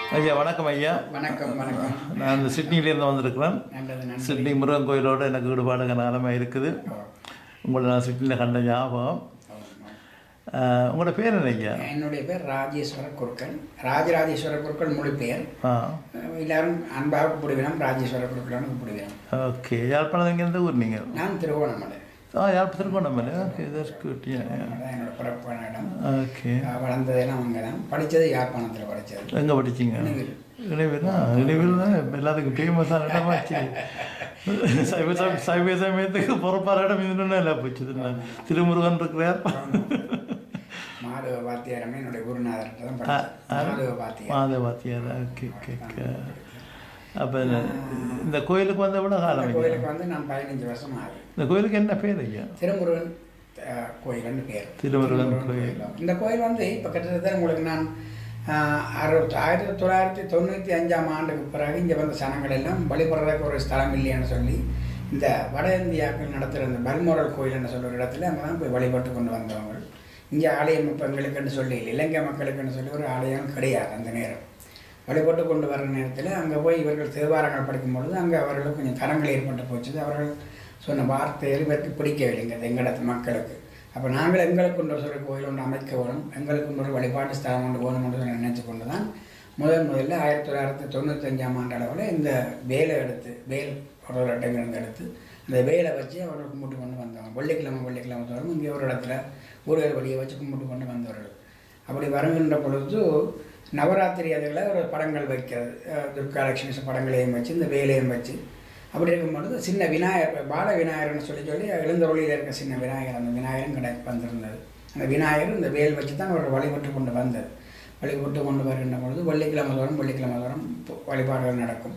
ஐயா வணக்கம் ஐயா வணக்கம் வணக்கம் நான் இந்த சிட்னியிலேருந்து வந்திருக்கிறேன் நல்லது நன்றி சிட்னி முருகன் கோயிலோட எனக்கு ஈடுபாடு காலமாக இருக்குது உங்களை நான் சிட்னியில் கண்ட ஞாபகம் ஆஹ், உங்களோட பேர் என்ன ஐயா என்னுடைய பேர் ராஜேஸ்வர குருக்கள் ராஜராஜேஸ்வர குருக்கள் முழு பெயர் ஆ எல்லாரும் அன்பாக கூப்பிடுவினோம் ராஜேஸ்வர குருக்கள்னு கூப்பிடுவினோம் ஓகே யாழ்ப்பாணம் இங்கே எந்த ஊர் நீங்கள் நான் திருவோணமலை ஆ Yazh Thirukonamalai okay that's good அதான் என்னோட பிறப்பான இடம் ஓகே அஹ் வளர்ந்ததெல்லாம் அங்கே தான் படித்தது யாழ்ப்பாணத்தில் படித்தது எங்கே படிச்சீங்க இணைவில். இணைவில் இணைவில் தான் எல்லாத்துக்கும் ஃபேமஸான இடமாச்சு சைவ சம- சைவ சமயத்துக்கு பொறுப்பான இடம் இதுன்னு எல்லாம் போச்சு நான் திருமுருகன் இருக்கிறார் மாதவ வாத்தியாரமே என்னுடைய குருநாதர்கிட்ட தான் படித்தேன் மாதவ வாத்தியார் மாத வாத்தியார் ஓகே ஓகே ஓகே அப்போ இந்த கோயிலுக்கு வந்த விட காலம் இந்த ஐயா கோயிலுக்கு வந்து நான் பதினஞ்சு வருஷம் ஆகுது இந்த கோயிலுக்கு என்ன பேர் ஐயா திருமுருகன் அஹ், கோயில்னு பேர் திருமுருகன் கோயில் இந்த கோயில் வந்து இப்போ கிட்டத்தட்ட உங்களுக்கு நான் ஆஹ், அறுபத்தி ஆயிரத்தி தொள்ளாயிரத்தி தொண்ணூற்றி அஞ்சாம் ஆண்டுக்கு பிறகு இங்கே வந்த சனங்கள் எல்லாம் வழிபடுறதுக்கு ஒரு ஸ்தலம் இல்லைன்னு சொல்லி இந்த வட இந்தியாக்கள் நடத்துகிற இந்த பல்மோரல் கோயில்னு சொல்கிற இடத்துல அங்கே தான் போய் வழிபட்டு கொண்டு வந்தவங்க இங்கே ஆலயம் இப்போ எங்களுக்குன்னு சொல்லி இல்லை இலங்கை மக்களுக்குன்னு சொல்லி ஒரு ஆலயம் கிடையாது அந்த நேரம் வழிபட்டு கொண்டு வர நேரத்தில் அங்கே போய் இவர்கள் தேவாரங்கள் படிக்கும் பொழுது அங்கே அவர்களுக்கு கொஞ்சம் தரங்கள் ஏற்பட்டு போச்சு அவர்கள் சொன்ன வார்த்தைகள் இவருக்கு பிடிக்கவில்லைங்க அது எங்களது மக்களுக்கு அப்போ நாங்கள் எங்களுக்கு ஒன்று ஒரு கோயில் ஒன்று அமைக்க வேணும் எங்களுக்கு ஒரு வழிபாட்டு ஸ்தலம் ஒன்று வேணும் என்று நினைச்சு கொண்டு தான் முதல் முதல்ல ஆயிரத்தி தொள்ளாயிரத்தி தொண்ணூத்தஞ்சாம் ஆண்டு அளவில் இந்த வேலை எடுத்து வேல் ஒரு ஒரு இடங்கிருந்து எடுத்து அந்த வேலை வச்சு அவர்கள் கும்பிட்டு கொண்டு வந்தாங்க வெள்ளிக்கிழமை வெள்ளிக்கிழமை தோறும் இங்கே ஒரு இடத்துல ஊர்கள் வழியை வச்சு கும்பிட்டு கொண்டு வந்தவர்கள் அப்படி வருகின்ற பொழுது நவராத்திரி அதில் ஒரு படங்கள் வைக்கிறது அஹ் துர்கா லட்சுமி படங்களையும் வச்சு இந்த வேலையும் வச்சு அப்படி இருக்கும் பொழுது சின்ன விநாயகர் பால விநாயகர்னு சொல்லி சொல்லி எழுந்தருளியில் இருக்க சின்ன விநாயகர் அந்த விநாயகரும் கடை வந்திருந்தது அந்த விநாயகர் இந்த வேல் வச்சு தான் அவர் வழிபட்டு கொண்டு வந்தது வழிபட்டு கொண்டு வருகின்ற பொழுது வெள்ளிக்கிழமை தோறும் வெள்ளிக்கிழமை தோறும் பு- வழிபாடுகள் நடக்கும்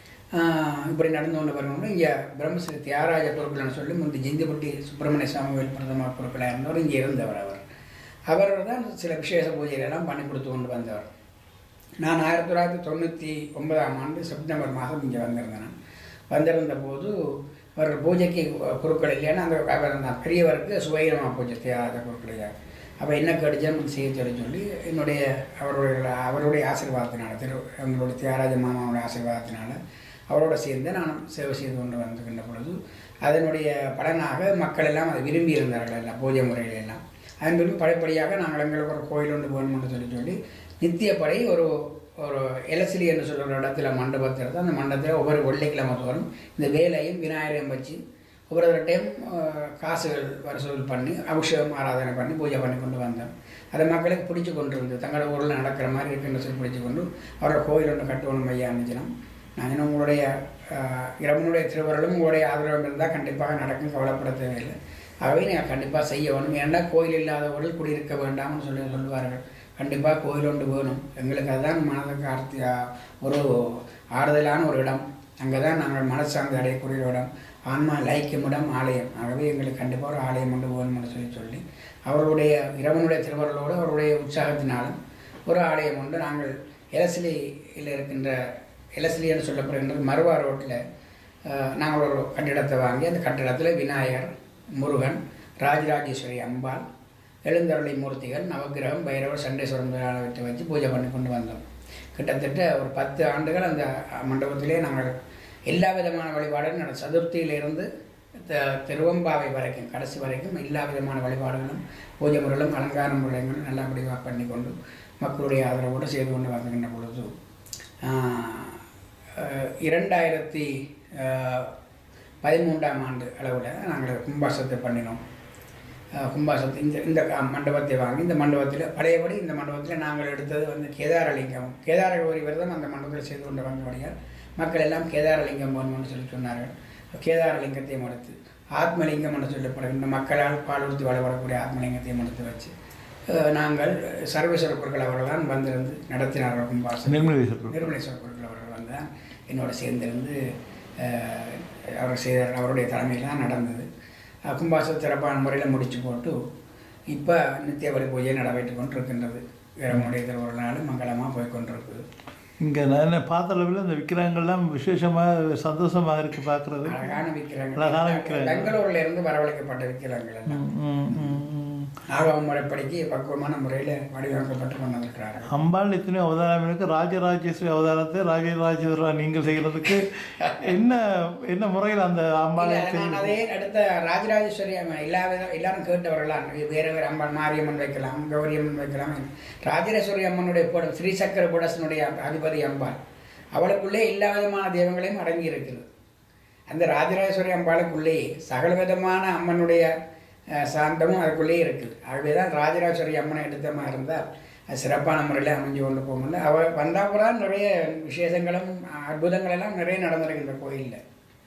ஆஹ் இப்படி நடந்து கொண்டு வரணும்னா இங்கே பிரம்மஸ்ரீ தியாகராஜ குருக்கள்னு சொல்லி முந்தி ஜிந்திப்பட்டி சுப்பிரமணிய சாமிவேல் பிரதம குருக்களாக இருந்தவர் இங்கே இருந்தவர் அவர் அவர் தான் சில விசேஷ பூஜைகள் எல்லாம் பண்ணி கொடுத்து கொண்டு வந்தவர் நான் ஆயிரத்தி தொள்ளாயிரத்தி தொண்ணூற்றி ஒன்பதாம் ஆண்டு செப்டம்பர் மாதம் இங்கே வந்திருந்தேன் நான். வந்திருந்த போது அவர் பூஜைக்கு குருக்கள் இல்லைன்னா அந்த அவர் அந்த பெரியவருக்கு சுவைரமாக பூஜை தியாகராஜ குருக்களையா அப்போ என்ன கடிஜம் செய்ய சொல்லி சொல்லி என்னுடைய அவருடைய அவருடைய ஆசீர்வாதத்தினால திரு எங்களுடைய தியாகராஜ மாமாவுடைய ஆசீர்வாதத்தினால அவரோட சேர்ந்து நான் சேவை செய்து கொண்டு வந்துகின்ற பொழுது அதனுடைய பலனாக மக்கள் எல்லாம் அதை விரும்பி இருந்தார்கள் எல்லாம் பூஜை முறைகள் எல்லாம் அதன் பின்பு படிப்படியாக நாங்கள் எங்களுக்கு ஒரு கோயில் ஒன்று வேணும்னு சொல்லி சொல்லி நித்தியப்படை ஒரு ஒரு எலசிலி என்று சொல்கிற இடத்துல மண்டபத்தில் இருந்து அந்த மண்டபத்தில் ஒவ்வொரு வெள்ளிக்கிழமை தோறும் இந்த வேலையும் விநாயகரையும் வச்சு ஒவ்வொரு டைம் காசுகள் வசூல் பண்ணி அபிஷேகம் ஆராதனை பண்ணி பூஜை பண்ணி கொண்டு வந்தோம் அதை மக்களுக்கு பிடிச்சு கொண்டு இருந்தது தங்களோட ஊரில் நடக்கிற மாதிரி இருக்குன்னு சொல்லி பிடிச்சு கொண்டு அவரோட கோயில் ஒன்று கட்டுவோம் ஐயா நினைச்சினோம் நான் உங்களுடைய ஆஹ், இறைவனுடைய திருவருளும் உங்களுடைய ஆதரவும் இருந்தால் கண்டிப்பாக நடக்கும் கவலைப்பட தேவையில்லை ஆகவே நீங்கள் கண்டிப்பாக செய்ய வேணும் ஏன்னா கோயில் இல்லாதவர்கள் குடியிருக்க வேண்டாம்னு சொல்லி சொல்லுவார்கள் கண்டிப்பாக கோயில் ஒன்று வேணும் எங்களுக்கு அதுதான் மனதுக்கு ஆர்த்தி ஒரு ஆறுதலான ஒரு இடம் அங்கே தான் நாங்கள் மனசார்ந்து அடையக்கூடிய இடம் ஆன்மா லயிக்கும் இடம் ஆலயம் ஆகவே எங்களுக்கு கண்டிப்பாக ஒரு ஆலயம் ஒன்று வேணும்னு சொல்லி சொல்லி அவருடைய இறைவனுடைய திருவருளோடு அவருடைய உற்சாகத்தினாலும் ஒரு ஆலயம் ஒன்று நாங்கள் எலசிலியில் இருக்கின்ற எலசிலி என்று சொல்லப்படுகின்றது மருவா ரோட்டில் நாங்கள் ஒரு கட்டிடத்தை வாங்கி அந்த கட்டிடத்தில் விநாயகர் முருகன் ராஜராஜேஸ்வரி அம்பாள் எழுந்தருளை மூர்த்திகள் நவக்கிரகம் பைரவர் சண்டேஸ்வரன் விட்டு வச்சு பூஜை பண்ணி கொண்டு வந்தோம் கிட்டத்தட்ட ஒரு பத்து ஆண்டுகள் அந்த மண்டபத்திலே நாங்கள் எல்லா விதமான வழிபாடுகளும் நட சதுர்த்தியிலிருந்து த- திருவம்பாவை வரைக்கும் கடைசி வரைக்கும் எல்லா விதமான வழிபாடுகளும் பூஜை முறைகளும் அலங்கார முறைகளும் நல்லபடியாக பண்ணி கொண்டு மக்களுடைய ஆதரவோடு செய்து கொண்டு வருகின்ற பொழுது ஆஹ், அஹ், இரண்டாயிரத்தி ஆஹ், பதிமூன்றாம் ஆண்டு அளவில் நாங்கள் கும்பாசத்தை பண்ணினோம் அஹ் கும்பாசத்து இந்த இந்த க- மண்டபத்தை வாங்கி இந்த மண்டபத்தில் பழையபடி இந்த மண்டபத்தில் நாங்கள் எடுத்தது வந்து கேதாரலிங்கம் கேதார கௌரி விரதம் அந்த மண்டபத்தில் செய்து கொண்டு வந்தபடியால் மக்கள் எல்லாம் கேதாரலிங்கம் போகணும்னு சொல்லி சொன்னார்கள் கேதாரலிங்கத்தையும் எடுத்து ஆத்மலிங்கம் என்று சொல்லப்படுகின்ற மக்களால் பாலூர்த்தி வழிபடக்கூடிய ஆத்மலிங்கத்தையும் எடுத்து வச்சு அஹ் நாங்கள் சர்வேஸ்வர பொருட்கள் அவர்கள்தான் வந்திருந்து நடத்தினார்கள் கும்பாசம் நிர்மலேஸ்வரர் நிர்மலேஸ்வர பொருட்கள் அவர்கள் வந்து தான் என்னோட சேர்ந்திருந்து அஹ், அவர் செய்த அவருடைய தலைமையில் தான் நடந்தது அஹ், கும்பாசம் சிறப்பான முறையில் முடிச்சு போட்டு இப்போ நித்திய வழி பூஜை நடைபெற்று கொண்டு இருக்கின்றது இறைவனுடைய திருவருள் நாள் மங்களமாக போய் கொண்டிருக்குது இங்கே நான் பார்த்த அளவில் இந்த விக்கிரகங்கள்லாம் விசேஷமாக சந்தோஷமாக இருக்கு பார்க்குறது அழகான விக்கிரங்கள் அழகான விக்கிரகங்கள். பெங்களூர்ல இருந்து வரவழைக்கப்பட்ட விக்கிரங்கள் எல்லாம் ம், ம், ம். ஆகவ முறைப்படிக்கு பக்குவமான முறையில் வடிவமைக்கப்பட்டு கொண்டு வந்திருக்கிறார்கள் அம்பாள் எத்தனையோ அவதாரம் இருக்கு ராஜராஜேஸ்வரி அவதாரத்தை ராஜராஜேஸ்வரா நீங்கள் செய்கிறதுக்கு என்ன என்ன முறையில் அந்த அம்பாளை இல்ல, நான் அதே அடுத்த ராஜராஜேஸ்வரி அம்மா இல்லாத எல்லாரும் கேட்டவர்களாம் இது வேற வேற அம்பாள் மாரியம்மன் வைக்கலாம் கௌரியம்மன் வைக்கலாம் ராஜராஜேஸ்வரி அம்மனுடைய கூட ஸ்ரீசக்கர குடசனுடைய அதிபதி அம்பாள் அவளுக்குள்ளே எல்லா விதமான தெய்வங்களையும் அடங்கி இருக்குது அந்த ராஜராஜேஸ்வரி அம்பாளுக்குள்ளே சகல விதமான அம்மனுடைய அஹ், சாந்தமும் அதுக்குள்ளேயே இருக்குது ஆகவே தான் ராஜராஜேஸ்வரி அம்மனை எடுத்த மாதிரி இருந்தால் அது சிறப்பான முறையில் அமைஞ்சு கொண்டு போக முடியல அவள் வந்தாப்புறம் நிறைய விசேஷங்களும் அற்புதங்கள் எல்லாம் நிறைய நடந்திருக்கு இந்த கோயிலில்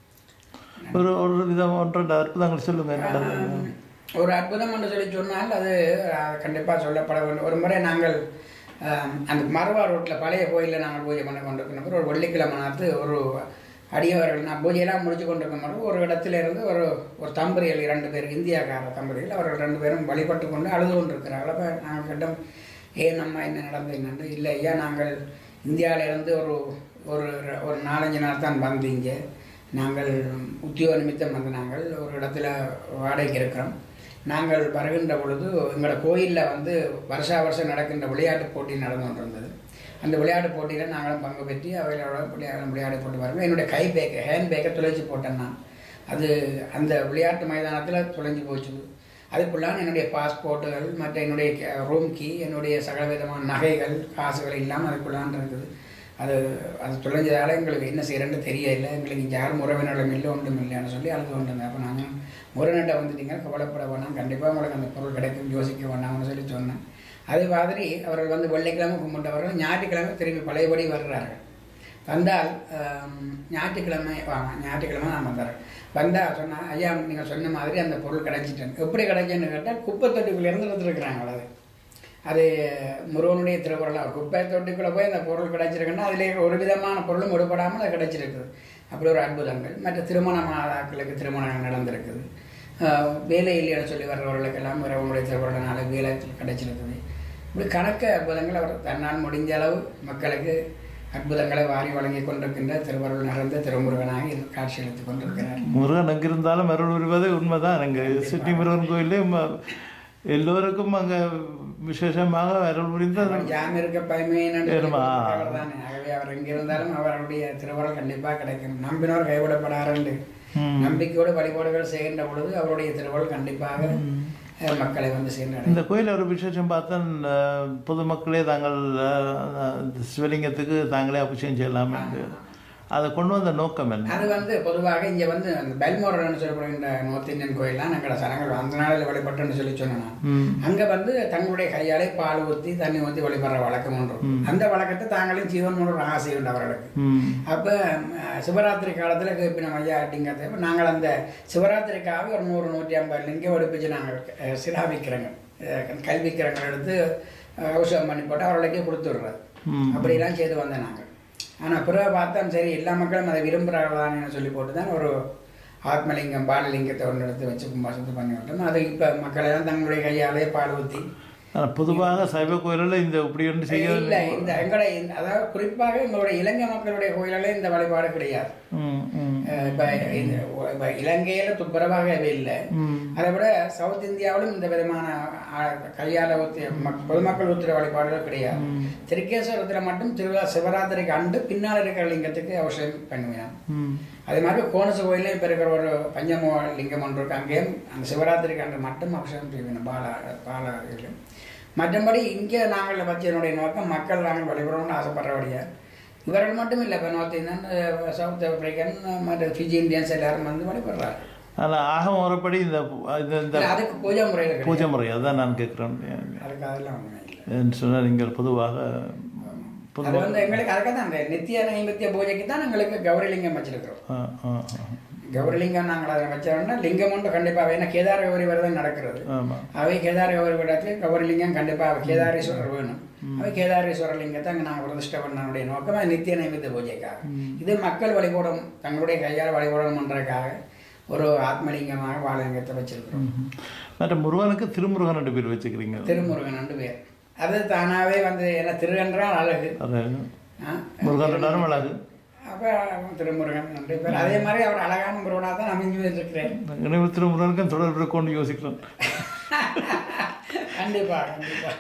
ஒரு ஒரு விதம் ஒன்று அற்புதங்கள் சொல்லுங்க என்ன நடந்தது? ஆம், ஒரு அற்புதம் என்று சொல்லி சொன்னால் அது கண்டிப்பாக சொல்லப்பட வேண்டும் ஒரு முறை நாங்கள் ஆம், அந்த மரவா ரோட்டில் பழைய கோயிலில் நாங்கள் பூஜை பண்ண கொண்டிருக்கிறோம் ஒரு வெள்ளிக்கிழமை நாத்து ஒரு அடியவர்கள் நான் பூஜையெல்லாம் முடிச்சு கொண்டிருக்கும் போது ஒரு இடத்துல இருந்து ஒரு ஒரு தம்பதிகள் இரண்டு பேர் இந்தியாக்கார தம்பதிகள் அவர்கள் ரெண்டு பேரும் வழிபட்டு கொண்டு அழுது கொண்டிருக்கிறார்கள் அப்போ நாங்கள் கேட்டோம் ஏன் நம்ம என்ன நடந்தது என்னன்னு இல்லை ஐயா நாங்கள் இந்தியாவில இருந்து ஒரு ஒரு ஒரு நாலஞ்சு நாள் தான் வந்தீங்க நாங்கள் உத்தியோக நிமித்தம் வந்து நாங்கள் ஒரு இடத்துல வாடகைக்கு இருக்கிறோம் நாங்கள் வருகின்ற பொழுது எங்களோட கோயிலில் வந்து வருஷா வருஷம் நடக்கின்ற விளையாட்டு போட்டி நடந்து கொண்டிருந்தது அந்த விளையாட்டு போட்டியில் நாங்களும் பங்கு பெற்றி அவைகளோட விளையாட விளையாட்டு போட்டு வருவோம் என்னுடைய கை பேக்கை ஹேண்ட் பேக்கை தொலைச்சி போட்டேன் நான் அது அந்த விளையாட்டு மைதானத்தில் தொலைஞ்சு போச்சு அதுக்குள்ளான என்னுடைய பாஸ்போர்ட்டுகள் மற்ற என்னுடைய ரூம் கீ என்னுடைய சகல விதமான நகைகள் காசுகள் இல்லாமல் அதுக்குள்ளான் இருக்குது அது அது தொலைஞ்சதால எங்களுக்கு என்ன செய்யறேன்னு தெரியல எங்களுக்கு இங்கே யாரும் உறவினர்களும் இல்லை ஒன்றும் இல்லைன்னு சொல்லி அழுது கொண்டு இருந்தேன் அப்போ நாங்கள் முருகன்கிட்ட வந்துட்டீங்க கவலைப்பட வேணாம் கண்டிப்பாக உங்களுக்கு அந்த பொருள் கிடைக்கும் யோசிக்க வேணாம்னு சொல்லி சொன்னேன் அதே மாதிரி அவர்கள் வந்து வெள்ளிக்கிழமை கும்பிட்டவர்கள் ஞாயிற்றுக்கிழமை திரும்பி பழையபடி வர்றார்கள் வந்தால் ஆம், ஞாயிற்றுக்கிழமை வாங்க ஞாயிற்றுக்கிழமை நான் வந்தார் வந்தால் சொன்னால் ஐயா நீங்கள் சொன்ன மாதிரி அந்த பொருள் கிடைச்சிட்டேன் எப்படி கிடைச்சேன்னு கேட்டால் குப்பை தொட்டிக்குள்ளேருந்து எடுத்துருக்குறாங்க அது அது முருகனுடைய திருக்குறள் குப்பை தொட்டிக்குள்ளே போய் அந்த பொருள் கிடைச்சிருக்குன்னா அதிலே ஒரு விதமான பொருளும் விடுபடாமல் அது கிடைச்சிருக்குது அப்படி ஒரு அற்புதங்கள் மற்ற திருமண மாதாக்களுக்கு திருமணங்கள் நடந்திருக்குது ஆஹ் வேலை இல்லைன்னு சொல்லி வர்றவர்களுக்கெல்லாம் முருகனுடைய திருக்குறள்னால வேலை கிடைச்சிருக்குது இப்படி கணக்க அற்புதங்கள் அவர் தன்னால் முடிஞ்ச அளவு மக்களுக்கு அற்புதங்களை வாரி வழங்கி கொண்டிருக்கின்ற திருவருள் நிறைந்த திருமுருகனாக இது காட்சியளித்துக் கொண்டிருக்கிறார் முருகன் அங்கே இருந்தாலும் அருள் புரிவது உண்மைதான் அங்கே சிட்டி முருகன் கோயிலே ம- எல்லோருக்கும் அங்கே விசேஷமாக அருள் புரிந்த அவன் ஜாம் இருக்க பயமே ஏறுமா? தானே ஆகவே அவர் எங்க இருந்தாலும் அவருடைய திருவருள் கண்டிப்பா கிடைக்கும் நம்பினோர் கைவிடப்படாரண்டு ம். நம்பிக்கையோடு வழிபாடுகள் செய்கின்ற பொழுது அவருடைய திருவருள் கண்டிப்பாக அஹ், மக்களை வந்து சேர்ந்தடையும் இந்த கோயில் ஒரு விசேஷம் பார்த்தா அஹ், பொதுமக்களே தாங்கள் அஹ், அந்த சிவலிங்கத்துக்கு தாங்களே அபிஷேகம் செய்யலாம் என்று அதை கொண்டு வந்த நோக்கம் என்ன அது வந்து பொதுவாக இங்க வந்து அந்த பெல்மோரன்னு சொல்லப்படுகின்ற நார்த் இந்தியன் கோயில்லாம் எங்களோட சனங்கள் அந்த நாளில் வழிபட்டுன்னு சொல்லி சொன்னேன் நான். ம் அங்க வந்து தங்களுடைய கையாலே பால் ஊற்றி தண்ணி ஊற்றி வழிபடுற வழக்கம் ஒன்று இருக்கும். அந்த வழக்கத்தை தாங்களும் ஜீவன் ஒரு ஆசை உண்டு அவர்களுக்கு ம் அப்போ சிவராத்திரி காலத்தில் இப்போ நம்ம ஐயா அப்படிங்கிறத இப்ப நாங்கள் அந்த சிவராத்திரிக்காக ஒரு நூறு நூற்றி ஐம்பது லிங்கம் எடுப்பிச்சு நாங்கள் அஹ், சிராவிக்கிறங்க அஹ், கல்விக்கிறங்க எடுத்து அஹ், அவசியம் பண்ணி போட்டு அவர்களுக்கே கொடுத்துடுறது ம். அப்படிலாம் செய்து வந்தேன் நாங்கள் ஆனால் பிறகு பார்த்தா சரி எல்லா மக்களும் அதை விரும்புகிறாங்களான்னு சொல்லி போட்டு தான் ஒரு ஆத்மலிங்கம் பாலலிங்கத்தை ஒன்று எடுத்து வச்சு கும்பாசத்தை பண்ணி விட்டோம் அது இப்போ மக்கள் எல்லாம் தங்களுடைய கையாலே பால் ஊற்றி ஆனால் பொதுவாக சைவ கோயிலில் இந்த இப்படி ஒன்று செய்ய இல்லை இந்த எங்களுடைய இந்த- அதாவது குறிப்பாக எங்களுடைய இலங்கை மக்களுடைய கோயிலில் இந்த வழிபாடு கிடையாது ம் ம் அஹ் இப்ப இந்த இப்ப இலங்கையில துப்புரவாகவே இல்லை ம் அதை விட சவுத் இந்தியாவிலும் இந்த விதமான ஆ- கையால ஊத்திய மக்- பொதுமக்கள் ஊத்துற வழிபாடுகள் கிடையாது திருக்கேஸ்வரத்தில் மட்டும் திருவிழா சிவராத்திரிக்கு அண்டு பின்னால் இருக்கிற லிங்கத்துக்கு அவசியம் பண்ணுவேன் ம் அதே மாதிரி கோணசு கோயிலையும் இப்போ இருக்கிற ஒரு பஞ்சமோ லிங்கம் ஒன்று இருக்கு அங்கேயும் அந்த சிவராத்திரிக்கு அன்று மட்டும் அவசியம் செய்வேன் பாலா பாலா இதிலும் மற்றபடி இங்கே நாங்கள் வச்ச என்னுடைய நோக்கம் மக்கள் நாங்கள் வழிபடணும்னு ஆசைப்படுறபடியா இவர்கள் மட்டும் இல்லை இப்போ நார்த் இந்தியன் அஹ், சவுத் ஆப்பிரிக்கன் மற்ற ஃபிஜி இந்தியன்ஸ் எல்லாரும் வந்து வழிபடுறாங்க ஆனால் ஆக முறைப்படி இந்த இந்த இந்த இல்ல, அதுக்கு பூஜை முறையில் கிடையாது பூஜை முறை அதான் நான் கேட்குறேன் அதுக்கு அதெல்லாம் ஒன்றுமே இல்லை என்று சொன்னால் நீங்கள் பொதுவாக அது பொதுவாக வந்து எங்களுக்கு அதுக்காக தான் அந்த நித்திய நைமித்திய பூஜைக்கு தான் எங்களுக்கு கௌரிலிங்கம் வச்சிருக்கிறோம் ஆ ஆ ஆ. கௌரிலிங்கம் நாங்கள் அதை வச்சோம்னா லிங்கம் ஒன்று கண்டிப்பாக ஏன்னா கேதார கௌரி விரதம் நடக்கிறது ஆமாம் அவை கேதார கௌரி விடத்துக்கு கௌரிலிங்கம் கண்டிப்பாக கேதாரீஸ்வரர் வேணும் அவை கேதாரீஸ்வரர் லிங்கத்தை அங்கே நாங்கள் பிரதிஷ்டை பண்ணனுடைய நோக்கம் அது நித்திய நைமித்திய பூஜைக்காக இது மக்கள் வழிபடும் தங்களுடைய கையால் வழிபடணும் பண்றதுக்காக ஒரு ஆத்மலிங்கமாக வாழலிங்கத்தை வச்சிருக்கிறோம் ம்ஹும். மற்ற முருகனுக்கு திருமுருகன் ரெண்டு பேர் வச்சுக்கிறீங்க திருமுருகன் ரெண்டு பேர் அது தானாவே வந்து என்ன திருகன்றால் அழகு அது ஆ? முருகன் ரெண்டாரும் அழகு அப்ப திருமுருகன் ரெண்டு பேர் அதே மாதிரி அவர் அழகான முருகனாக தான் அமைஞ்சு இருக்கிறேன் நினைவு திருமுருகனுக்கும் தொடர்பு இருக்கும்னு யோசிக்கிறேன் கண்டிப்பா கண்டிப்பா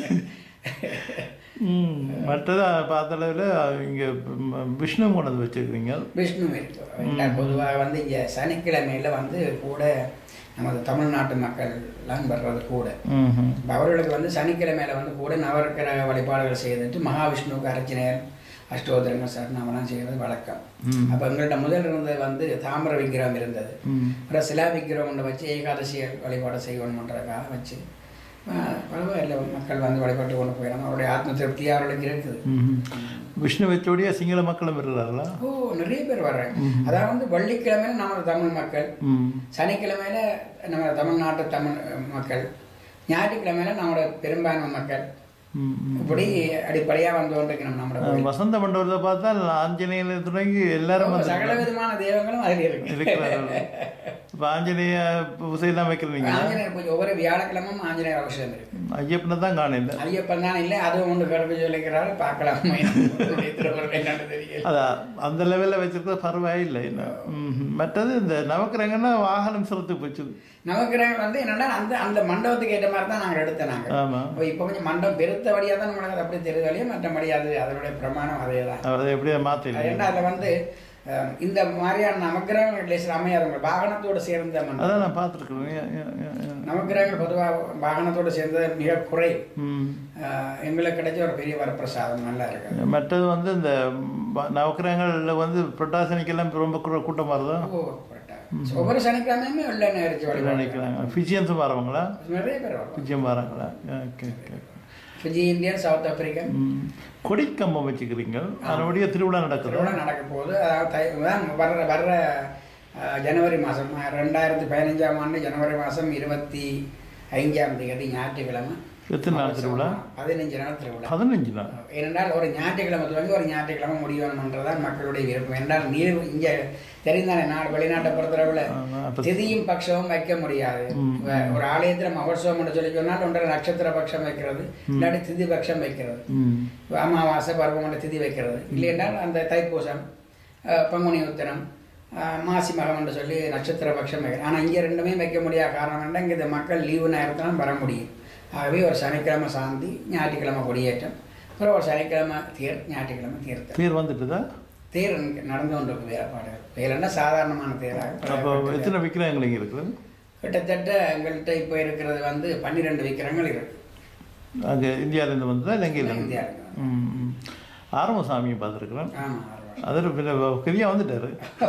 ம் மற்றது பார்த்தளவில் இங்கே விஷ்ணு கொண்டு வந்து வச்சுருக்கிறீங்க விஷ்ணு இருக்கு பொதுவாக வந்து இங்கே சனிக்கிழமையில வந்து கூட நமது தமிழ்நாட்டு மக்கள்லாம் வர்றது கூட ம் இப்ப அவர்களுக்கு வந்து சனிக்கிழமையில வந்து கூட நவக்கிரக வழிபாடுகள் செய்துட்டு மகாவிஷ்ணுவுக்கு அர்ச்சனையர் அஷ்டோதரங்கள் சரணாமலாம் செய்வது வழக்கம் ம். அப்போ எங்கள்கிட்ட முதல் இருந்தது வந்து தாமிர விக்கிரகம் இருந்தது ம் அப்புறம் சிலா விக்கிரகம் ஒன்று வச்சு ஏகாதசி வழிபாடு செய்யணுன்றதுக்காக வச்சு ஆஹ் பரவாயில்ல மக்கள் வந்து வழிபாட்டு கொண்டு போயிடணும் அவருடைய ஆத்ம திருப்தி அவர்களுக்கு இருக்குது ம் விஷ்ணு வச்சோடைய சிங்கள மக்களும் இருக்கிறார்களா ஓ நிறைய பேர் வர்றாங்க அதாவது வந்து வெள்ளிக்கிழமையில நமது தமிழ் மக்கள் ம் சனிக்கிழமையில நம்ம தமிழ்நாட்டு தமிழ் மக்கள் ஞாயிற்றுக்கிழமையில நம்மளோட பெரும்பான்மை மக்கள் ம் ம் இப்படி அடிப்படையா வந்து கொண்டிருக்கணும் நம்மளோட கோயில். வசந்த மண்டபத்தை பார்த்தால் ஆஞ்சநேயர் தொடங்கி எல்லாரும் வந்து சகல விதமான தெய்வங்களும் அதில் இருக்கு இருக்கிறார்கள் இப்போ ஆஞ்சநேய பூசையெல்லாம் வைக்கிறீங்க ஆஞ்சநேயர் பூஜை ஒவ்வொரு வியாழக்கிழமும் ஆஞ்சநேயர் அவசியம் இருக்கு ஐயப்பனை தான் காணல ஐயப்பன் தான் இல்லை அதுவும் ஒன்று கருப்பு சொல்லிக்கிறாரு பார்க்கலாம் திருவள்ளுவர் என்னன்னு தெரியல அதான் அந்த லெவலில் வச்சிருக்கிறது பரவாயில்லை என்ன ம் மற்றது இந்த நவக்கிரகன்னா வாகனம் சிறத்து போச்சு நவக்கிரகம் வந்து என்னன்னா அந்த அந்த மண்டபத்துக்கு ஏற்ற மாதிரி தான் நாங்கள் எடுத்தோம் நாங்கள் ஆமாம் இப்போ இப்போ கொஞ்சம் மண்டபம் பெருத்தபடியாக தான் நம்மளுக்கு அது அப்படி தெரியுது வழியே மற்றபடி அது அதனுடைய பிரமாணம் அதே தான் அதை எப்படியே மாற்றில்லை ஏன்னா அதில் வந்து அஹ், இந்த மாதிரியான நவக்கிரகங்கள் லேசில் அமையாதவங்க வாகனத்தோடு சேர்ந்த மண்டபம் அதான் நான் பார்த்துருக்குறேன் நவக்கிரகங்கள் பொதுவாக வாகனத்தோடு சேர்ந்தது மிக குறை ம் அஹ், எங்களுக்கு கிடைச்ச ஒரு பெரிய வரப்பிரசாதம் நல்லா இருக்கு மற்றது வந்து இந்த ம- நவக்கிரகங்களில் வந்து புரட்டாசனிக்கெல்லாம் ரொம்ப கூ- கூட்டமாக இருந்தோம் ஓ, correct ஆ. ஒவ்வொரு சனிக்கிழமையுமே வெள்ளை நேரிச்சு வழிபாடு நினைக்கிறாங்க ஃபிஜியன்ஸும் வரவங்களா நிறைய பேர் வருவாங்க ஃபிஜியம் வராங்களா okay okay Fiji India south Africa ம் கொடிக்கம்பம் வச்சுக்கிறீங்க அதனுடைய திருவிழா நடக்குது திருவிழா நடக்க போகுது அதாவது தை தான் வர்ற வர்ற அஹ், ஜனவரி மாதம் ரெண்டாயிரத்தி பதினஞ்சாம் ஆண்டு ஜனவரி மாதம் இருபத்தி ஐந்தாம் தேதி ஞாயிற்றுக்கிழமை எத்தனை நாள் திருவிழா பதினஞ்சு நாள் திருவிழா பதினஞ்சு நாள் ஏனென்றால் ஒரு ஞாயிற்றுக்கிழமை துவங்கி ஒரு ஞாயிற்றுக்கிழமை முடியணுன்றதான் மக்களுடைய விருப்பம் என்றால் நீர் இங்கே தெரிந்தானே நாடு வெளிநாட்டை பொறுத்தளவில் ஆமா, அப்ப திதியும் பட்சமும் வைக்க முடியாது ம். வ- ஒரு ஆலயத்தில் மகோத்சவம் என்று சொல்லி சொன்னால் ஒன்றரை நட்சத்திர பட்சம் வைக்கிறது இல்லாட்டி திதி பட்சம் வைக்கிறது ம் அமாவாசை பருவமண்ட திதி வைக்கிறது இல்லையென்றால் அந்த தைப்பூசம் அஹ், பங்குனி உத்திரம் அஹ், மாசி மகம் என்று சொல்லி நட்சத்திர பட்சம் வைக்கிறது ஆனால் இங்கே ரெண்டுமே வைக்க முடியாத காரணம் என்ன இங்கே இந்த மக்கள் லீவு நேரத்தான் வர முடியும் ஆகவே ஒரு சனிக்கிழமை சாந்தி ஞாயிற்றுக்கிழமை கொடியேற்றம் அப்புறம் ஒரு சனிக்கிழமை தேர் ஞாயிற்றுக்கிழமை தீர்த்தம் பேர் வந்துட்டுதா தேர் இங்க நடந்து கொண்டிருக்கு வேலைப்பாடு வேலைன்னா சாதாரணமான தேராக அப்போ எத்தனை விக்கிரகங்கள் இங்கே இருக்குது கிட்டத்தட்ட எங்கள்கிட்ட இப்போ இருக்கிறது வந்து பன்னிரெண்டு விக்கிரங்கள் இருக்கு அங்கே இந்தியாவிலேருந்து வந்ததா இல்லை இலங்கையில் இந்தியாவில் ம் ம் ஆரம்பசாமியை பார்த்துருக்குறேன் ஆமாம் ஆறு வருஷம் அதில் பின்ன பெரியா வந்துட்டாரு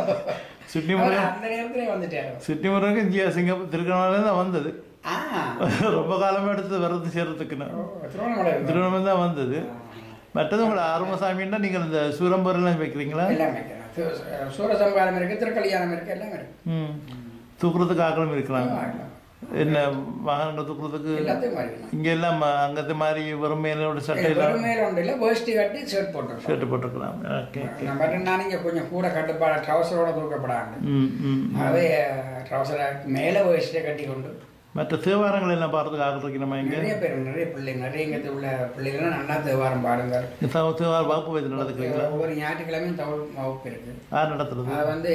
சிட்னி அவர் முருகன் அந்த நேரத்திலே வந்துட்டாரு சிட்னி முருகன் இந்தியா சிங்கப்பூர் திருக்கணாலே தான் வந்தது ஆ ரொம்ப காலமாக எடுத்து வர்றது சேர்றதுக்குன்னு ஓ, திருவண்ணாமலை இருக்கு. திருவண்ணாமலை தான் வந்தது மற்றது உங்களை ஆரம்பசாமின்னா நீங்கள் இந்த சூரம்பரெல்லாம் வைக்கிறீங்களா எல்லாமே இருக்கு. சு- சூரசம்ஹாரம் இருக்கு திருக்கல்யாணம் இருக்கு எல்லாமே இருக்கு ம் தூக்குறதுக்கு ஆக்களும் இருக்கிறாங்க ஆ, என்ன வாகனங்கள் தூக்குறதுக்கு எல்லாத்தையும் மாறிக்கணும் இங்கே எல்லாம் அங்கத்து மாதிரி வெறும் மேலோட சட்டை எல்லாம் வெறுமையில ஒன்று இல்லை வேஷ்டி கட்டி ஷர்ட் போட்டுருக்கோம் ஷர்ட் போட்டுக்கலாம் ஓகே ஓகே நம்ம நான் இங்கே கொஞ்சம் கூட கட்டுப்பாடு ட்ரௌசரோட தூக்கப்படாது ம் ம் அதே ட்ரௌசரை மேலே வேஷ்டியை கட்டி கொண்டு மற்ற தேவாரங்கள் எல்லாம் பாடுறதுக்கு ஆக்கள் வைக்கணுமா இங்கே நிறைய பேர் நிறைய பிள்ளைங்க நிறைய இங்கே உள்ள பிள்ளைகள்லாம் நல்லா தேவாரம் பாடுங்க தேவார வகுப்பு வைத்து நடத்துக்கிறீங்களா ஒவ்வொரு ஞாயிற்றுக்கிழமையும் தமிழ் வகுப்பு இருக்கு யார் நடத்துறது அது வந்து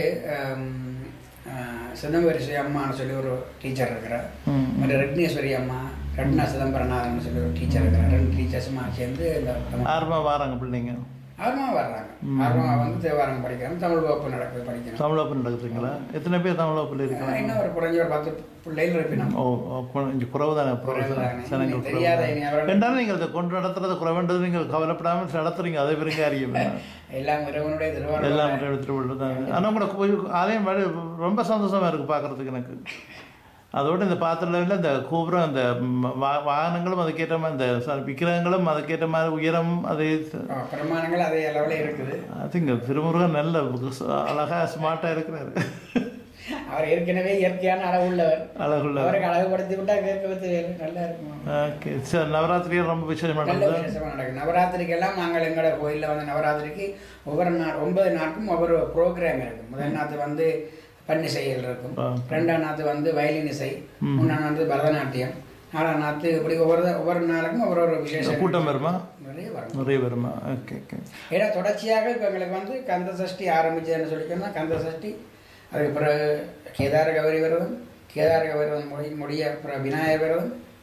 சிதம்பரிசி அம்மான்னு சொல்லி ஒரு டீச்சர் இருக்கிறார் ம் மற்ற ரட்னேஸ்வரி அம்மா ரட்னா சிதம்பரநாதன் சொல்லி ஒரு டீச்சர் இருக்கிறார் ரெண்டு டீச்சர்ஸுமா சேர்ந்து இந்த ஆர்வமாக வராங்க பிள்ளைங்க ஆர்வமாக வர்றாங்க ஆர்வமாக வந்து தேவாரம் படிக்கிறாங்க தமிழ் வகுப்பு நடக்குது படிக்கணும் தமிழ் வகுப்பு நடக்குதுங்களா எத்தனை பேர் தமிழ் வகுப்பில் இருக்காங்க இன்னும் ஒரு குறைஞ்ச ஒரு பத்து பிள்ளைகள் இருப்பினோம் ஓ ஓ, கொஞ்சம் குறைவு தானே குறைவுதானே. சனங்கள் தெரியாத இனி அவர்கள் ரெண்டாலும் நீங்கள் அதை கொண்டு நடத்துறது குறைவுன்றது நீங்கள் கவலைப்படாமல் நடத்துறீங்க அதை பெரிய காரியம் இல்லை. எல்லாம் இறைவனுடைய திருவாரூர் எல்லாம் எடுத்துட்டு தான் ஆனால் உங்களை கோயில் ஆலயம் வழி ரொம்ப சந்தோஷமா இருக்கு பார்க்கறதுக்கு எனக்கு அதோட இந்த பாத்திரத்தில் இந்த கோபுரம் இந்த ம், வா- வாகனங்களும் அதுக்கேற்ற மாதிரி இந்த ச- விக்கிரகங்களும் அதுக்கேற்ற மாதிரி உயரம் அது ஆ, பிரமாணங்கள் அதே அளவில் இருக்குது அதுங்க திருமுருகன் நல்ல அழகா ஸ்மார்ட்டாக இருக்கிறாரு அவர் ஏற்கனவே இயற்கையான அளவு உள்ளவர் அழகுள்ள அவருக்கு அழகுபடுத்தி விட்டா கேட்கறது நல்லா இருக்கும் ஓகே சார் நவராத்திரியும் ரொம்ப விசேஷமாக நல்ல நடந்தது விசேஷமா நடக்கும் நவராத்திரிக்கெல்லாம் நாங்கள் எங்களோட கோயிலில் வந்து நவராத்திரிக்கு ஒவ்வொரு நாள் ஒன்பது நாட்கும் ஒவ்வொரு ப்ரோக்ராம் இருக்கும் முதல் நாத்து வந்து பன்னிசைகள் இருக்கும் ஆ. ரெண்டாம் நாத்து வந்து வயலின் இசை மூணாம் நாத்து பரதநாட்டியம் நாலாம் நாத்து இப்படி ஒவ்வொரு ஒவ்வொரு நாளுக்கும் ஒவ்வொரு ஒரு விசேஷம் கூட்டம் வருமா நிறைய வரும் நிறைய வருமா ஓகே ஓகே ஏன்னா தொடர்ச்சியாக இப்போ எங்களுக்கு வந்து கந்த சஷ்டி ஆரம்பிச்சதுன்னு சொல்லி சொன்னா கந்த சஷ்டி அதுக்கு பிறகு கேதார கௌரி விரதம் கேதார கௌரி விரதம் முடி முடிய அப்புறம் விநாயகர் விரதம்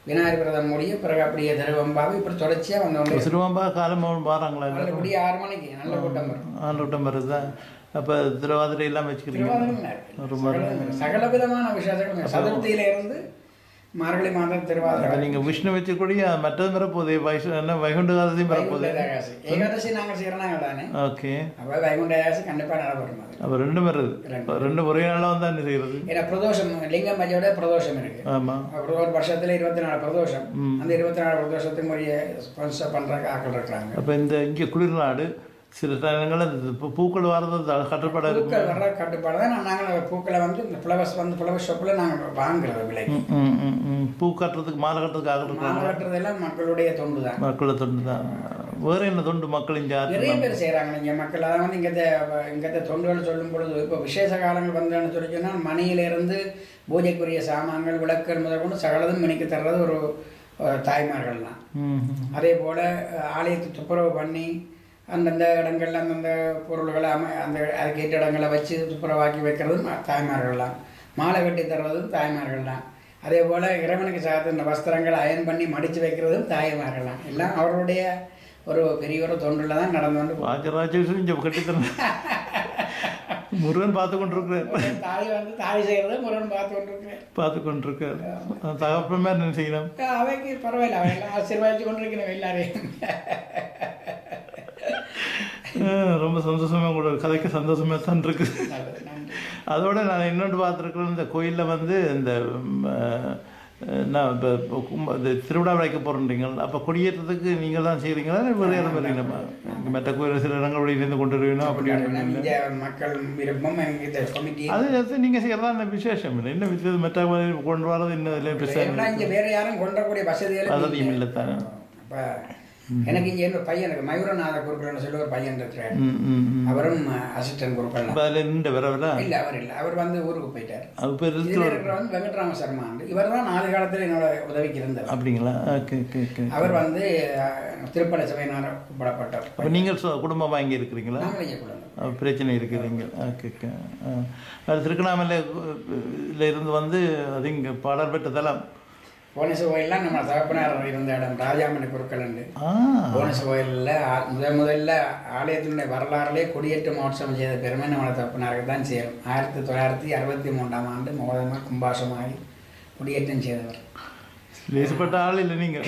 விநாயகர் பிரதம் முடிய பிறகு அப்படியே திருவம்பாவை இப்படி தொடர்ச்சியாக வந்தோடனே சிறுவம்பா காலம் வாராங்களா நல்ல கூடிய ஆறு மணிக்கு நல்ல கூட்டம் வரும் ஆண்டோட்டம் வருதா அப்போ திருவாதிரை எல்லாம் வச்சுக்கிறீங்க திருவாதிரை சகல- சகல விதமான விசேஷங்கள் சதுர்த்தியில இருந்து மார்கழி மாதம் திருவாதிரை அப்போ நீங்கள் விஷ்ணு வச்சுக்கூடிய மற்றது வரப்போகுது வைஷ என்ன வைகுண்ட காலத்தையும் வரப்போகுது வைகுண்ட ஏகாதசி ஏகாதசி நாங்கள் செய்கிறனாங்க தானே ஓகே அப்போ வைகுண்ட ஏகாதசி கண்டிப்பாக நடைபெறும் அது அப்போ ரெண்டும் வருது ரெண்டு ஒரே நாளாக வந்து தான் செய்கிறது ஏன்னா பிரதோஷம் லிங்கம் மஜோட பிரதோஷம் இருக்கு ஆமாம் அப்புறம் ஒரு வருஷத்துல இருபத்தி நாலு பிரதோஷம் அந்த இருபத்தி நாலு பிரதோஷத்துக்கு முறைய ஸ்பான்சர் பண்றதுக்கு ஆட்கள் இருக்கிறாங்க அப்போ இந்த இங்கே குளிர்நாடு சில நேரங்களில் இந்த பூ- பூக்கள் வரது கட்டுப்பாடாக இருக்கும் பூக்கள் வர்ற கட்டுப்பாடு தான் நாங்கள் பூக்களை வந்து இந்த ஃப்ளவர்ஸ் வந்து ஃப்ளவர் ஷாப்பில் நாங்கள் வாங்குறது விலைக்கு ம், ம், ம், ம். பூ கட்டுறதுக்கு மாலை கட்டுறதுக்கு ஆக மாலை கட்டுறதெல்லாம் மக்களுடைய தொண்டு தான் மக்களை தொண்டு தான் வேற என்ன தொண்டு மக்கள் இங்கே நிறைய பேர் செய்கிறாங்க இங்கே மக்கள் அதான் வந்து இங்கத்த இங்கத்த தொண்டுகள் சொல்லும் பொழுது இப்போ விசேஷ காலங்கள் வந்தேன்னு சொல்லி சொன்னால் மணியிலிருந்து பூஜைக்குரிய சாமான்கள் விளக்குகள் முதற்கொண்டு சகலதும் மணிக்கு தர்றது ஒரு அஹ், தாய்மார்கள் தான் ம் ம். அதே போல் ஆலயத்தை துப்புரவு பண்ணி அந்தந்த இடங்கள்ல அந்தந்த பொருள்களை அமை அந்த அதுக்கேற்ற இடங்களை வச்சு துப்புரவாக்கி வைக்கிறதும் தாய்மார்கள் தான் மாலை கட்டி தர்றதும் தாய்மார்கள் தான் அதே போல் இறைவனுக்கு சாத்து இந்த வஸ்திரங்களை அயன் பண்ணி மடித்து வைக்கிறதும் தாய்மார்கள் தான் எல்லாம் அவருடைய ஒரு பெரிய ஒரு தொண்டில் தான் நடந்து வந்து ராஜராஜேஸ்வரி இங்கே கட்டித்தரேன் முருகன் பார்த்து கொண்டிருக்கிறேன் தாய் வந்து தாய் செய்கிறத முருகன் பார்த்து கொண்டிருக்கிறேன் பார்த்து கொண்டிருக்கார் தகப்பமே என்ன செய்யணும் அவைக்கு பரவாயில்ல அவை எல்லாம் ஆசீர்வாதிச்சு கொண்டிருக்கிறோம் எல்லாரையும் அஹ் ரொம்ப சந்தோஷமா கூட கதைக்கு சந்தோஷமா தான் இருக்குது நல்லது நன்றி அதோட நான் இன்னொன்று பார்த்துருக்குறேன் இந்த கோயிலில் வந்து இந்த ம், அஹ், நான் இப்போ கும்ப இந்த திருவிழா வைக்க போகிறீங்க அப்போ கொடியேற்றத்துக்கு நீங்கள் தான் செய்கிறீங்களா இல்லை வேறு யாரும் வரீங்களா இங்கே மற்ற கோயில் சில இடங்கள் இருந்து கொண்டு வருவீங்கன்னா அப்படி இங்க மக்கள் விருப்பம் இந்த கமிட்டி அது அது நீங்கள் செய்கிறதா என்ன விசேஷம் இல்லை என்ன விசேஷம் மற்ற கோயில் கொண்டு வரது இன்னும் இல்லை ஏன்னா பெருசாக இங்க வேற யாரும் கொண்டக்கூடிய வசதிகள் வசதியும் இல்லை தானே அப்ப எனக்கு இங்க ஒரு பையன் இருக்கு மயூரநாத குருக்கள்னு சொல்லி ஒரு பையன் இருக்கிறார் ம் ம் ம் அவரும் அசிஸ்டன்ட் குருக்கள் இப்போ அதில் நின்று வரவில்ல இல்ல அவர் இல்ல அவர் வந்து ஊருக்கு போயிட்டார் அது பேர் இதுல இருக்கிற வந்து வெங்கட்ராம சர்மா இவர் தான் நாலு காலத்துல என்னோட உதவிக்கு இருந்தவர் அப்படிங்களா ஓகே ஓகே ஓகே அவர் வந்து அஹ், திருப்பலை சபையினார கூப்பிடப்பட்டார் அப்போ நீங்கள் சொ- குடும்பமாக இங்கே இருக்கிறீங்களா நாங்களே இங்க கொண்டு வந்தோம். அஹ் பிரச்சனை இருக்குதுங்க ஓகே ஓகே அது திருக்கணாமலை இதில் இருந்து வந்து அது இங்கே பாடல் பெற்ற தலம் போனஸ் கோயில்லாம் நம்ம தகப்பனார் இருந்த இடம் ராஜாமணி குருக்கள் உண்டு ஆ போனஸ் கோயிலில் முதல் முதல்ல ஆலயத்தினுடைய வரலாறுலேயே குடியேற்ற மகோத்சவம் செய்த பெருமை நம்ம தகப்பனாருக்கு தான் சேரும் ஆயிரத்தி தொள்ளாயிரத்தி அறுபத்தி மூன்றாம் ஆண்டு மோதமாக கும்பாசமாகி குடியேற்றம் செய்தவர் லேசப்பட்ட ஆள் இல்லை நீங்கள்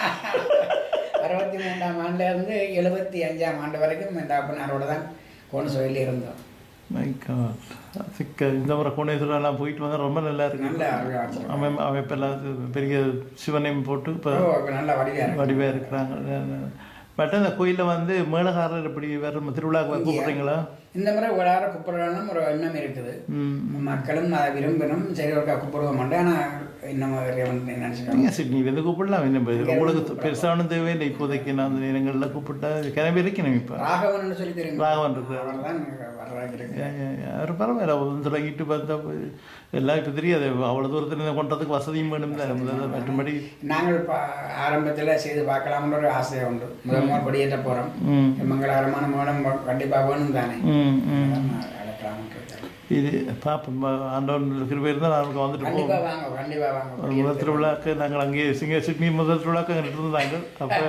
அறுபத்தி மூன்றாம் ஆண்டுல இருந்து எழுபத்தி அஞ்சாம் ஆண்டு வரைக்கும் இந்த தகப்பனாரோட தான் போனஸ் கோயிலில் இருந்தோம் மை காட் சிக்க இந்த முறை கோணேஸ்வரெல்லாம் போயிட்டு வந்தால் ரொம்ப நல்லா இருக்கு நல்ல அருள் அமை அமைப்பெல்லாம் பெரிய சிவனையும் போட்டு இப்போ இப்போ நல்ல வடிவாக இருக்கு வடிவாக இருக்கிறாங்க பட் அந்த கோயிலில் வந்து மேலகாரர் இப்படி வேறு திருவிழாவுக்கு கூப்பிட்றீங்களா இந்த முறை ஒரு ஆறு கூப்பிடணும் ஒரு எண்ணம் இருக்குது ம் மக்களும் அதை விரும்பணும் சரி ஒருக்கா கூப்பிடுவோம் மாட்டேன் ஆனால் இன்னும் இறைவன் நினச்சிக்கணும் நீங்கள் சிட்னிலேருந்து கூப்பிடலாம் என்ன இப்ப உங்களுக்கு பெருசான தேவையில்லை இப்போதைக்கு நான் அந்த நேரங்களில் கூப்பிட்டா கிளம்பி இருக்கணும் இப்போ ராகவன் சொல்லி தெரியும் ராகவன் இருக்கிறார். அவர் தான் வர்றாங்க இருக்கு அவர் பரவாயில்ல அவர் தொடங்கிட்டு பார்த்தா எல்லாம் இப்போ தெரியாது அவ்வளோ தூரத்தில் இருந்து கொண்டதுக்கு வசதியும் வேணும் தான் மற்றபடி நாங்கள் பா ஆரம்பத்தில் செய்து பார்க்கலாம்னு ஒரு ஆசை உண்டு முதல் முதல் கொடியேற்ற போகிறோம் ம் மங்களகரமான மூலம் கண்டிப்பாக வேணும் தானே ம் ம் அழைக்கலாம்னு இருக்கேன் இது பார்ப்போம் ஆண்டவன் கிருபை இருந்தால் நாளைக்கு வந்துட்டு போவோம் கண்டிப்பாக வாங்க கண்டிப்பாக வாங்க ஒரு முதல் திருவிழாக்கு நாங்கள் அங்கேயே சிங்க சிட்னி முதல் திருவிழாக்கு அங்கே இருந்தாங்க அப்போ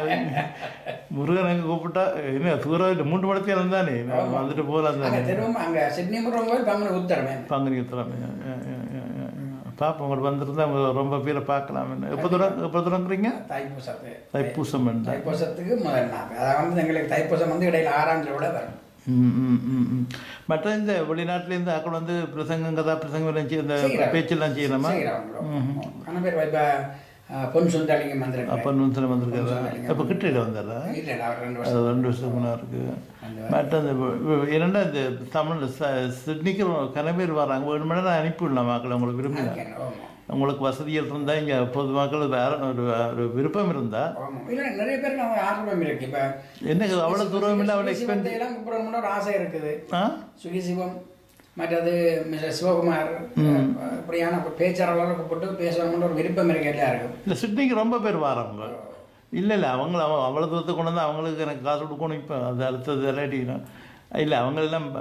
முருகன் அங்கே கூப்பிட்டா என்ன தூரம் இல்லை மூன்று மடத்தில் இருந்தானே நான் வந்துட்டு போகலாம் அங்கே தானே திரும்ப அங்கே சிட்னி முருகன் கோயில் பங்குனி உத்தரமே பங்குனி உத்திரம் பார்ப்போம் உங்களை வந்திருந்தா உங்களை ரொம்ப பேரை பார்க்கலாம் என்ன எப்போ தூரம் எப்போ தூரங்கிறீங்க தைப்பூசத்து தைப்பூசம் வேண்டாம் தைப்பூசத்துக்கு முதல் நாள் அதாவது வந்து எங்களுக்கு தைப்பூசம் வந்து இடையில ஆறாம் திருவிழா வரும் ம், ம், ம், ம். மற்ற இந்த வெளிநாட்டிலேருந்து ஆக்கள் வந்து பிரசங்கம் கதா பிரசங்கம் எல்லாம் செய்ய- இந்த செய்கிறாங்க. பேச்செல்லாம் செய்யலாமா செய்கிறவங்களோ கண பேர் இப்போ பொன் சுந்தரலிங்கம் வந்திருக்காரு அப்போ நூற்றில் வந்திருக்காரா இப்போ கிட்ட வந்தாரா இல்லை இல்லை அவர் ரெண்டு வருஷம் அது ரெண்டு வருஷத்துக்கு முன்னா இருக்கு மற்ற அந்த என்னடா இந்த தமிழ் ச- சிட்னிக்கு கனவேர் வராங்க வேணுமெனா நான் அனுப்பிவிடலாம் மக்கள் உங்களுக்கு விரும்பினா ஆமாம் உங்களுக்கு வசதிகள் இருந்தால் இங்கே பொதுமக்கள் வேற ஒரு ஒரு விருப்பம் இருந்தால் ஆமாம் இல்லை நிறைய பேருக்கு அவங்க ஆர்வம் இருக்கு இப்போ என்ன அவ்வளோ தூரம் இல்லை அவ்வளோ எக்ஸ்பென்ஸ் எல்லாம் கூப்பிடணும்னு ஒரு ஆசை இருக்குது ஆ சுகி சிவம் மற்றது மிஸ்டர் சிவகுமார் இப்படியான பேச்சாளர்களை கூப்பிட்டு பேசணும்னு ஒரு விருப்பம் இருக்கு எல்லாருக்கும் இல்லை சிட்னிக்கு ரொம்ப பேர் வராங்க இல்லை இல்லை அவங்கள அவ அவ்வளோ தூரத்துக்கு கொண்டு வந்து அவங்களுக்கு எனக்கு காசு கொடுக்கணும் இப்போ அது அடுத்தது இல்லாட்டினா இல்லை அவங்களெல்லாம்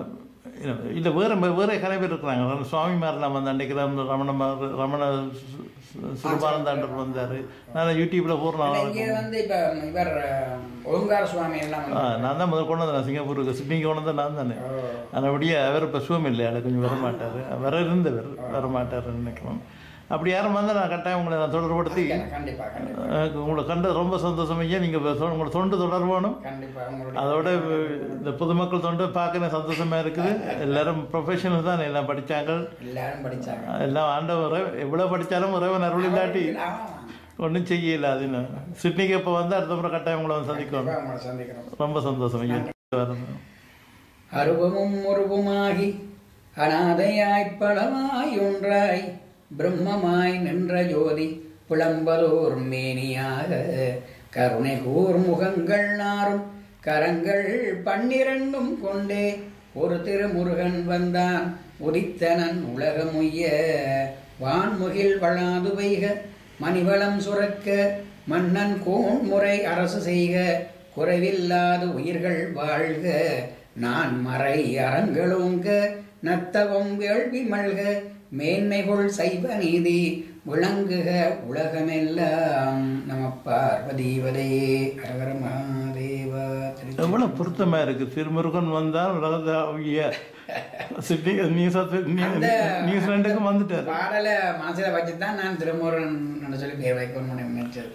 இல்லை வேற வேற கலை பேர் இருக்கிறாங்க சுவாமிமாரெலாம் வந்து அன்றைக்கி ரமண ரமண சிறுபானந்தாண்டர் வந்தார் நான் யூடியூப்பில் போடுறேன் இங்கே வந்து இப்ப இவர் அஹ், ஓங்கார சுவாமி எல்லாம் ஆ, வந்து நான் தான் முதல் கொண்டு வந்தேன் சிங்கப்பூருக்கு சிட்னிக்கு கொண்டு வந்தேன் நான் தானே ஓ, அதனபடியே அவர் இப்போ சுகம் இல்லை எனக்கு கொஞ்சம் வர மாட்டார் வர இருந்தவர் வர மாட்டாருன்னு நினைக்கிறோம் அப்படி யாரும் வந்தால் நான் கட்டாயம் உங்களை நான் தொடர்படுத்தி கண்டிப்பா கண்டிப்பா எனக்கு உங்களை கண்டு ரொம்ப சந்தோஷம் ஐயா நீங்கள் உங்களோட தொண்டு தொடர்பணும் கண்டிப்பா உங்களுடைய அதோட இந்த பொதுமக்கள் தொண்டு பார்க்க சந்தோஷமா இருக்குது எல்லாரும் ப்ரொஃபஷனல் தான் எல்லாம் படித்தாங்க எல்லாரும் படிச்சாங்க எல்லாம் ஆண்டவர் எவ்வளோ படித்தாலும் இறைவன் அருள் இல்லாட்டி ஆமா. ஒன்றும் செய்யல அதுன்னு சிட்னிக்கு இப்போ வந்து அடுத்த முறை கட்டாயம் உங்களை வந்து சந்திக்கணும் கண்டிப்பா உங்களை சந்திக்கிறோம் ரொம்ப சந்தோஷம் ஐயா வரணும் அருவமும் உருவுமாகி அனாதையாய் பலமாய் ஒன்றாய் பிரம்மமாய் நின்ற ஜோதி புலம்பலோர் மேனியாக கருணை கூர் முகங்கள் நாரும் கரங்கள் பன்னிரண்டும் கொண்டே ஒரு திருமுருகன் வந்தான் உதித்தனன் உலகமுய்ய வான்முகில் வளாது வைக மணிவளம் சுரக்க மன்னன் கோன்முறை அரசு செய்க குறைவில்லாத உயிர்கள் வாழ்க நான் மறை அறங்களோங்க நத்தவம் வேள்வி மல்க மேன்மைகொள் சைவ நீதி விளங்குக உலகமெல்லாம் நம பார்வதீவதையே அரகர மகாதேவா திருச்சி எவ்வளோ பொருத்தமாக இருக்குது திருமுருகன் வந்தால் உலகத்தை ஐயா சிட்டி நியூஸ் நியூசிலாண்டுக்கும் வந்துட்டார் பாடலை மனசில் வச்சு தான் நான் திருமுருகன் சொல்லி பேர் வைக்கணும்னு நினைச்சது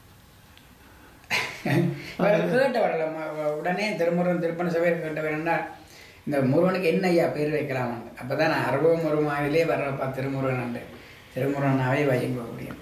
அவர் கேட்ட வரல ம- உடனே திருமுருகன் திருப்பண சபையில் கேட்டவர் என்ன இந்த முருகனுக்கு என்ன ஐயா பேர் வைக்கலாமான்னு அப்போ தான் நான் அருவம் முருமாவிலே வர்றப்பா திருமுருகன் திருமுருகனாவே வைங்க முடியும்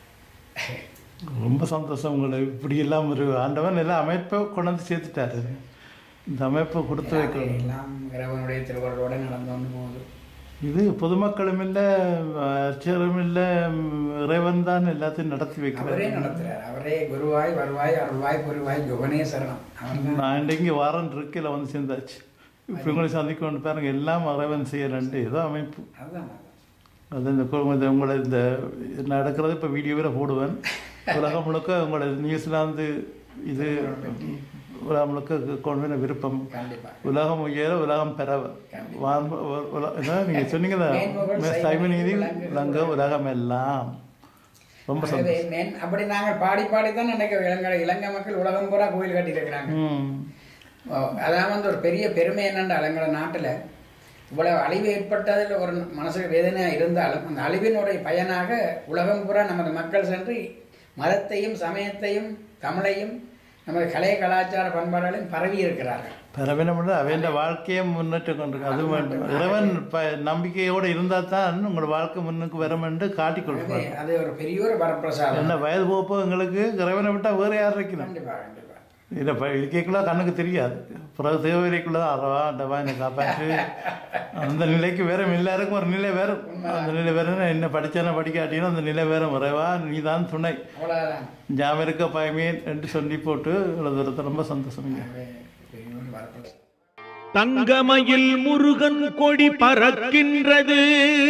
ரொம்ப சந்தோஷம் உங்களை இப்படி எல்லாம் ஒரு ஆண்டவன் எல்லாம் அமைப்பை கொண்டு வந்து சேர்த்துட்டாரு இந்த அமைப்பை கொடுத்து வைக்கணும் எல்லாம் இறைவனுடைய திருவருளோட நடந்து வந்து போகுது இது பொதுமக்களும் இல்லை அர்ச்சகரும் இல்லை இறைவன் தான் எல்லாத்தையும் நடத்தி அவரே வைக்கிறார் நடத்துறார் அவரே குருவாய் வருவாய் அருள்வாய் பொருவாய் யுகனே சரணம் அவர் தான் நான் இன்றைக்கு வாரம் இருக்கையில் வந்து சேர்ந்தாச்சு இப்போ உங்களை சந்திக்க கொண்டு பாருங்க எல்லாம் இறைவன் செய்யலன்ட்டு ஏதோ அமைப்பு அதுதான் அது இந்த கு- இந்த உங்களை இந்த நடக்கிறது இப்போ வீடியோவில் போடுவேன் உலகம் முழுக்க உங்களை நியூசிலாந்து இது உலகம் முழுக்க கொண்டு வர விருப்பம் கண்டிப்பா உலகம் உயர உலகம் பெறவ வான் உ- உல- என்ன நீங்கள் சொன்னீங்க சைவ நீதி உலக உலகம் எல்லாம் ரொம்ப ஆகவே சந்தோஷம் மேன் அப்படி நாங்கள் பாடி பாடி தான் நினைக்க இலங்கை இலங்கை மக்கள் உலகம் பூரா கோயில் கட்டியிருக்கிறாங்க ம் அதான் வந்து ஒரு பெரிய பெருமை என்னென்ற எங்களோட நாட்டில் இவ்வளவு அழிவு ஏற்பட்டதில் ஒரு மனசுக்கு வேதனையாக இருந்தாலும் அந்த அழிவினுடைய பயனாக உலகம் பூரா நமது மக்கள் சென்று மதத்தையும் சமயத்தையும் தமிழையும் நமது கலை கலாச்சார பண்பாடுகளையும் பரவி இருக்கிறார்கள் பரவினமுள்ள அவன் வாழ்க்கையை முன்னேற்றம் கொண்டு அது வேண்டும் இறைவன் ப நம்பிக்கையோடு இருந்தால் தான் உங்களோட வாழ்க்கை முன்னுக்கு வரும் என்று காட்டிக் அது கொடுப்பார் அது ஒரு பெரிய ஒரு வரப்பிரசாதம் என்ன வயது போப்போ எங்களுக்கு இறைவனை விட்டால் வேறு யார் இருக்கணும் கண்டிப்பா கண்டிப்பா இல்லை இப்போ இதுக்கேக்குள்ள கண்ணுக்கு தெரியாது பிறகு தேவைக்குள்ள அறவா அண்டவா என்னை காப்பாற்று அந்த நிலைக்கு வேற எல்லாருக்கும் ஒரு நிலை வேறும் அந்த நிலை வேறு என்ன படித்தானே படிக்காட்டியும் அந்த நிலை வேற முறைவா நீ தான் துணை அவ்வளோதான் ஞாபகம் இருக்க பயமே என்று சொல்லி போட்டு எழுதுறது ரொம்ப சந்தோஷம் பெரிய ஒரு வரப்பிரசாதம் தங்கமயில் முருகன் கொடி பறக்கின்றது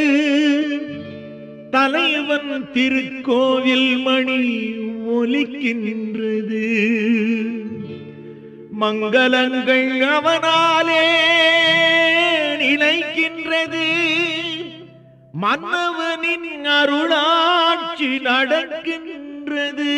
தலைவன் திருக்கோவில் மணி ஒலிக்கின்றது மங்களங்கள் அவனாலே நிலைக்கின்றது மன்னவனின் அருளாட்சி நடக்கின்றது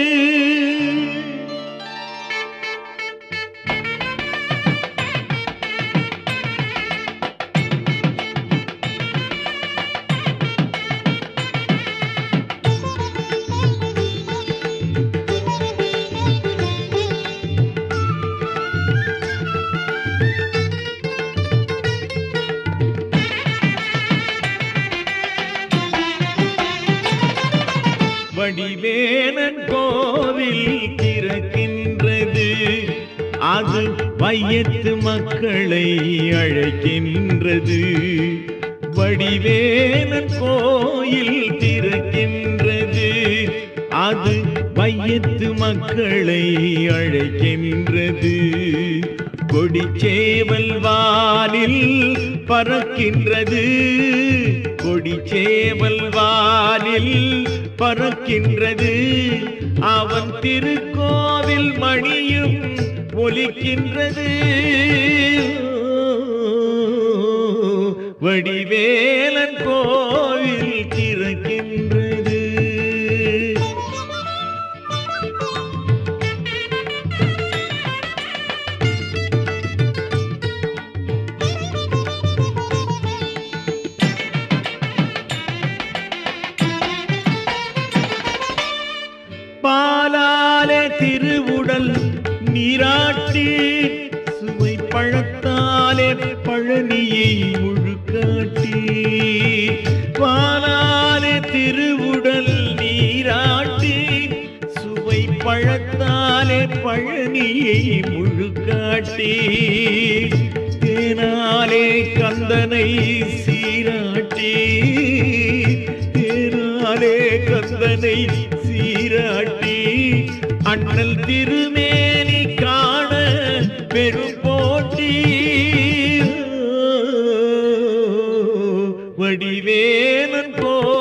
வடிவேலன் கோவில் திறக்கின்றது அது வையத்து மக்களை அழைக்கின்றது வடிவேலன் கோயில் திறக்கின்றது அது வையத்து மக்களை அழைக்கின்றது கொடிச்சேவல் வானில் பறக்கின்றது கொடிச்சேவல் வானில் பறக்கின்றது அவன் திருக்கோவில் மணியும் ஒலிக்கின்றது வடிவேலன் கோவில் திறக்கின்றது பாலாலே திருவுடல் நீராட்டி சுவை பழத்தாலே பழனியை முழுக்காட்டி பாலாலே திருவுடல் நீராட்டி சுவை பழத்தாலே பழனியை முழுக்காட்டி தேனாலே கந்தனை சீராட்டி தேனாலே கந்தனை சீராட்டி அண்ணல் திருமேனி காண பெரும் போட்டி வடிவேலன் கோ